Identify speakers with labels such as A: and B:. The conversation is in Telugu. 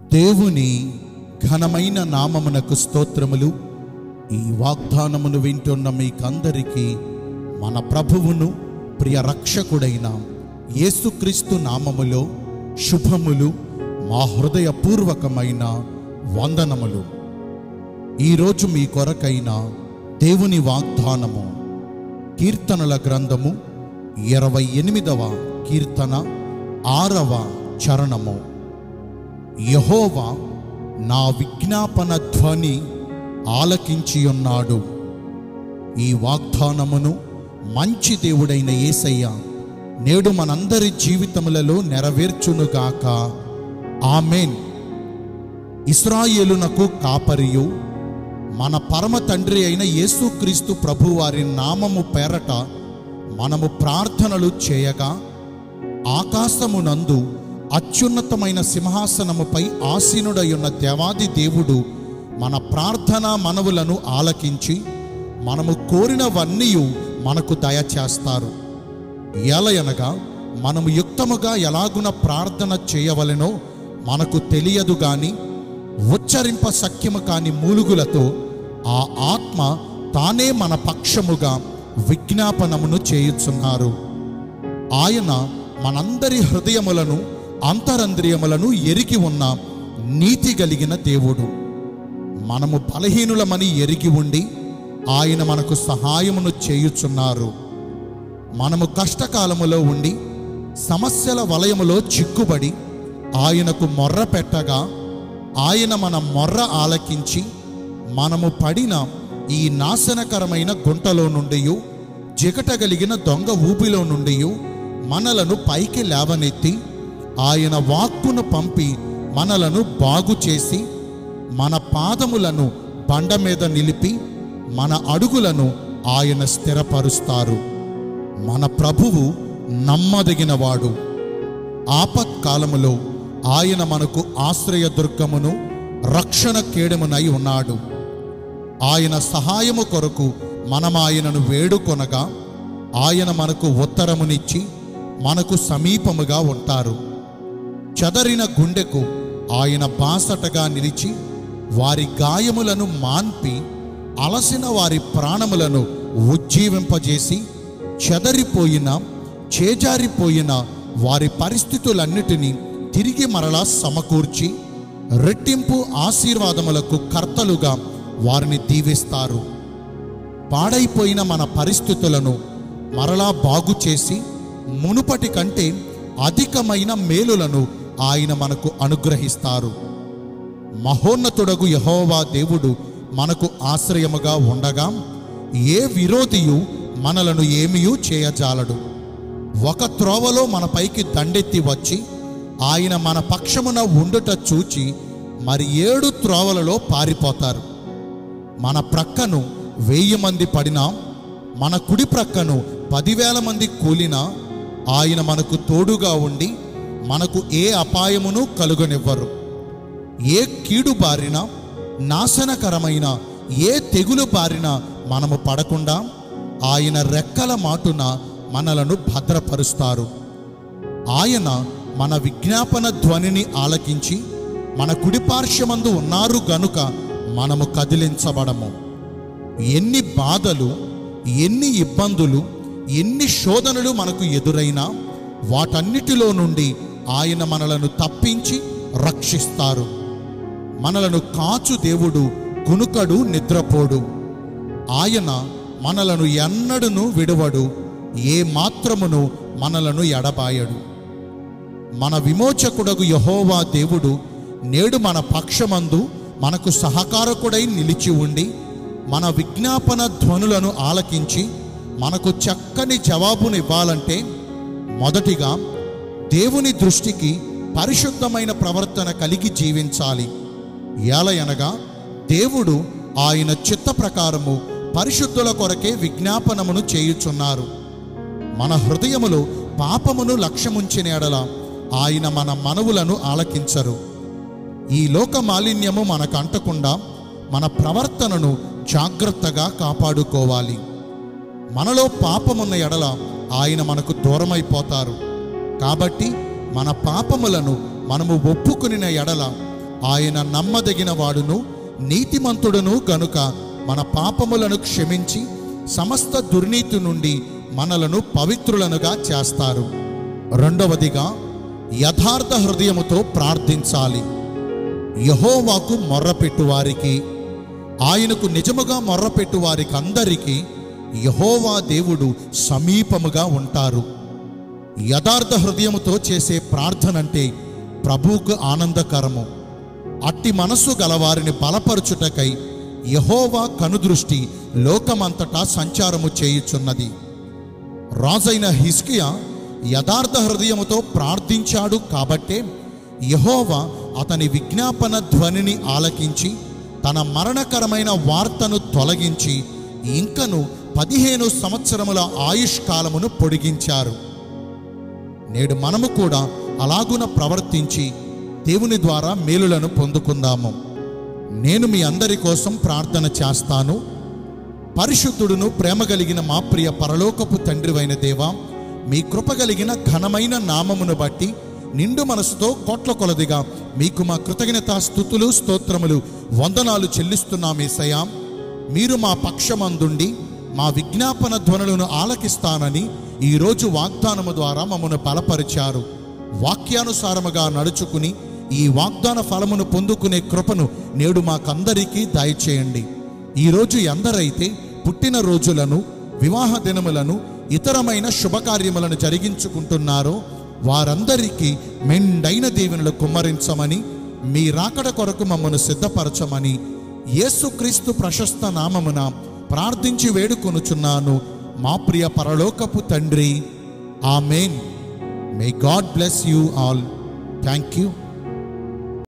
A: దేవుని ఘనమైన నామమునకు స్తోత్రములు ఈ వాగ్దానమును వింటున్న మీకందరికీ మన ప్రభువును ప్రియ రక్షకుడైన యేసుక్రీస్తు నామములో శుభములు మా హృదయపూర్వకమైన వందనములు ఈరోజు మీ కొరకైన దేవుని వాగ్దానము కీర్తనల గ్రంథము ఇరవై ఎనిమిదవ కీర్తన ఆరవ చరణము యహోవా నా విజ్ఞాపన ధ్వని ఆలకించియున్నాడు ఈ వాగ్దానమును మంచి దేవుడైన యేసయ్య నేడు మనందరి జీవితములలో నెరవేర్చునుగాక ఆమెన్ ఇస్రాయేలునకు కాపరియు మన పరమ తండ్రి అయిన యేసుక్రీస్తు ప్రభువారి నామము పేరట మనము ప్రార్థనలు చేయగా ఆకాశమునందు అత్యున్నతమైన సింహాసనముపై ఆసీనుడయున్న దేవాది దేవుడు మన ప్రార్థన మనవులను ఆలకించి మనము కోరినవన్నీ మనకు దయచేస్తారు ఎలయనగా మనము యుక్తముగా ఎలాగున ప్రార్థన చేయవలెనో మనకు తెలియదు గాని ఉచ్చరింప సఖ్యము కాని మూలుగులతో ఆ ఆత్మ తానే మన పక్షముగా విజ్ఞాపనమును చేయుచున్నారు ఆయన మనందరి హృదయములను అంతరంద్రియములను ఎరిగి ఉన్న నీతి కలిగిన దేవుడు మనము బలహీనులమని ఎరిగి ఉండి ఆయన మనకు సహాయమును చేయుచున్నారు మనము కష్టకాలములో ఉండి సమస్యల వలయములో చిక్కుబడి ఆయనకు మొర్ర పెట్టగా ఆయన మన మొర్ర ఆలకించి మనము పడిన ఈ నాశనకరమైన గుంటలో నుండి జిగటగలిగిన దొంగ ఊపిలో నుండి మనలను పైకి లేవనెత్తి ఆయన వాక్కును పంపి మనలను బాగు చేసి మన పాదములను బండ మీద నిలిపి మన అడుగులను ఆయన స్థిరపరుస్తారు మన ప్రభువు నమ్మదగినవాడు ఆపత్కాలములో ఆయన మనకు ఆశ్రయదుర్గమును రక్షణ కేడమునై ఉన్నాడు ఆయన సహాయము కొరకు మనం ఆయనను వేడుకొనగా ఆయన మనకు ఉత్తరమునిచ్చి మనకు సమీపముగా ఉంటారు చెదరిన గుండెకు ఆయన బాసటగా నిలిచి వారి గాయములను మాన్పి అలసిన వారి ప్రాణములను ఉజ్జీవింపజేసి చెదరిపోయిన చేజారిపోయిన వారి పరిస్థితులన్నిటినీ తిరిగి మరలా సమకూర్చి రెట్టింపు ఆశీర్వాదములకు కర్తలుగా వారిని దీవిస్తారు పాడైపోయిన మన పరిస్థితులను మరలా బాగు చేసి మునుపటి కంటే అధికమైన మేలులను ఆయన మనకు అనుగ్రహిస్తారు మహోన్నతుడగు యహోవా దేవుడు మనకు ఆశ్రయముగా ఉండగా ఏ విరోధియు మనలను ఏమీయూ చేయజాలడు ఒక త్రోవలో మన పైకి దండెత్తి వచ్చి ఆయన మన పక్షమున ఉండుట చూచి మరి ఏడు త్రోవలలో పారిపోతారు మన ప్రక్కను వెయ్యి మంది పడినా మన కుడి ప్రక్కను పదివేల మంది కూలినా ఆయన మనకు తోడుగా ఉండి మనకు ఏ అపాయమును కలుగనివ్వరు ఏ కీడు బారిన నాశనకరమైన ఏ తెగులు బారిన మనము పడకుండా ఆయన రెక్కల మాటున మనలను భద్రపరుస్తారు ఆయన మన విజ్ఞాపన ధ్వనిని ఆలకించి మన కుడిపార్శ్వమందు ఉన్నారు గనుక మనము కదిలించబడము ఎన్ని బాధలు ఎన్ని ఇబ్బందులు ఎన్ని శోధనలు మనకు ఎదురైనా వాటన్నిటిలో నుండి ఆయన మనలను తప్పించి రక్షిస్తారు మనలను కాచు దేవుడు కునుకడు నిద్రపోడు ఆయన మనలను ఎన్నడును విడువడు ఏ మాత్రమును మనలను ఎడబాయడు మన విమోచకుడగు యహోవా దేవుడు నేడు మన పక్షమందు మనకు సహకారకుడై నిలిచి ఉండి మన విజ్ఞాపన ధ్వనులను ఆలకించి మనకు చక్కని జవాబునివ్వాలంటే మొదటిగా దేవుని దృష్టికి పరిశుద్ధమైన ప్రవర్తన కలిగి జీవించాలి ఏలయనగా దేవుడు ఆయన చిత్త ప్రకారము పరిశుద్ధుల కొరకే విజ్ఞాపనమును చేయుచున్నారు మన హృదయములో పాపమును లక్ష్యముంచిన ఎడల ఆయన మన మనవులను ఆలకించరు ఈ లోక మాలిన్యము మనకు అంటకుండా మన ప్రవర్తనను జాగ్రత్తగా కాపాడుకోవాలి మనలో పాపమున్న ఎడల ఆయన మనకు దూరమైపోతారు కాబట్టి మన పాపములను మనము ఒప్పుకొనిన ఎడల ఆయన నమ్మదగిన వాడును నీతిమంతుడును గనుక మన పాపములను క్షమించి సమస్త దుర్నీతి నుండి మనలను పవిత్రులనుగా చేస్తారు రెండవదిగా యథార్థ హృదయముతో ప్రార్థించాలి యహోవాకు మొర్రపెట్టు వారికి ఆయనకు నిజముగా మొర్రపెట్టు వారికి అందరికీ యహోవా దేవుడు సమీపముగా ఉంటారు యథార్థ హృదయముతో చేసే ప్రార్థన అంటే ప్రభువుకు ఆనందకరము అట్టి మనస్సు గలవారిని బలపరుచుటకై యహోవా కనుదృష్టి లోకమంతటా సంచారము చేయుచున్నది రాజైన హిస్కియా యథార్థ హృదయముతో ప్రార్థించాడు కాబట్టే యహోవా అతని విజ్ఞాపన ధ్వనిని ఆలకించి తన మరణకరమైన వార్తను తొలగించి ఇంకను పదిహేను సంవత్సరముల ఆయుష్కాలమును పొడిగించారు నేడు మనము కూడా అలాగున ప్రవర్తించి దేవుని ద్వారా మేలులను పొందుకుందాము నేను మీ అందరి కోసం ప్రార్థన చేస్తాను పరిశుద్ధుడును ప్రేమ కలిగిన మా ప్రియ పరలోకపు తండ్రివైన దేవా మీ కృప కలిగిన ఘనమైన నామమును బట్టి నిండు మనసుతో కోట్ల కొలదిగా మీకు మా కృతజ్ఞత స్థుతులు స్తోత్రములు వందనాలు చెల్లిస్తున్నామేసయా మీరు మా పక్షమందుండి మా విజ్ఞాపన ధ్వనులను ఆలకిస్తానని ఈరోజు వాగ్దానము ద్వారా మమ్మను బలపరిచారు వాక్యానుసారముగా నడుచుకుని ఈ వాగ్దాన ఫలమును పొందుకునే కృపను నేడు మాకందరికీ దయచేయండి ఈరోజు ఎందరైతే పుట్టిన రోజులను వివాహ దినములను ఇతరమైన శుభకార్యములను జరిగించుకుంటున్నారో వారందరికీ మెండైన దీవెనలు కుమ్మరించమని మీ రాకడ కొరకు మమ్మను సిద్ధపరచమని యేసుక్రీస్తు ప్రశస్త నామమున ప్రార్థించి వేడుకొనుచున్నాను మా ప్రియ పరలోకపు తండ్రి amen may God bless you all thank you